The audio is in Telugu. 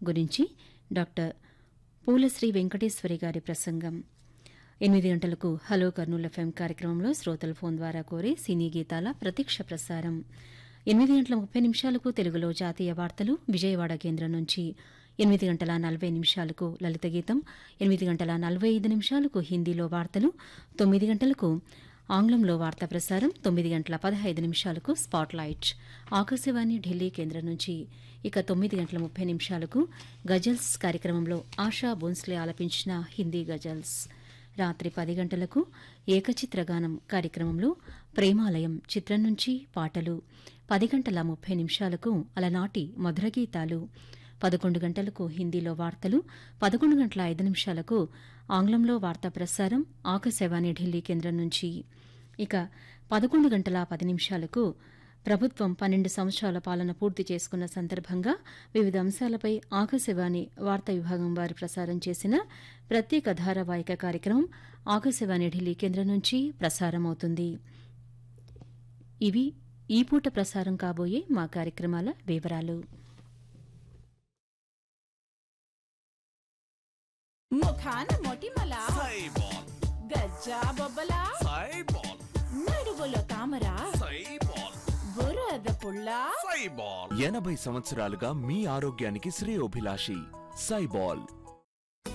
గురించి డాక్టర్ పూలశ్రీ వెంకటేశ్వరి గారి ప్రసంగం ఎనిమిది గంటలకు హలో కర్నూలు ఎఫ్ఎం కార్యక్రమంలో శ్రోతల ఫోన్ ద్వారా కోరే సినీ గీతాల ప్రత్యక్ష ప్రసారం ఎనిమిది గంటల ముప్పై నిమిషాలకు తెలుగులో జాతీయ వార్తలు విజయవాడ కేంద్రం నుంచి ఎనిమిది గంటల నలభై నిమిషాలకు లలిత గీతం ఎనిమిది గంటల నలభై ఐదు నిమిషాలకు హిందీలో వార్తలు తొమ్మిది గంటలకు ఆంగ్లంలో వార్తా ప్రసారం తొమ్మిది గంటల పదహైదు నిమిషాలకు స్పాట్ లైట్ ఆకాశవాణి ఢిల్లీ కేంద్రం నుంచి ఇక తొమ్మిది గంటల ముప్పై నిమిషాలకు గజల్స్ కార్యక్రమంలో ఆశా బోన్స్లే ఆలపించిన హిందీ గజల్స్ రాత్రి పది గంటలకు ఏకచిత్రగానం కార్యక్రమంలో ప్రేమాలయం చిత్రం నుంచి పాటలు పది గంటల ముప్పై నిమిషాలకు అలనాటి మధుర గీతాలు పదకొండు గంటలకు హిందీలో వార్తలు పదకొండు గంటల ఐదు నిమిషాలకు ఆంగ్లంలో వార్తా ప్రసారం ఆకాశవాణి ఢిల్లీ కేంద్రం నుంచి ఇక పదకొండు గంటల పది నిమిషాలకు ప్రభుత్వం పన్నెండు సంవత్సరాల పాలన పూర్తి చేసుకున్న సందర్భంగా వివిధ అంశాలపై ఆకాశవాణి వార్తా విభాగం వారు ప్రసారం చేసిన ప్రత్యేక ధారావాహిక కార్యక్రమం ఆకాశవాణి ఢిల్లీ కేంద్రం నుంచి ప్రసారమవుతుంది ఇవి ఈ పూట ప్రసారం కాబోయే మా కార్యక్రమాల వివరాలు ముఖాన మొటిమల సైబాల్ గజ్జా బొబ్బల సైబాల్ నడుగులో తామర సైబాల్ బురద పుల్ల సైబాల్ ఎనభై సంవత్సరాలుగా మీ ఆరోగ్యానికి శ్రేయోభిలాషి సైబాల్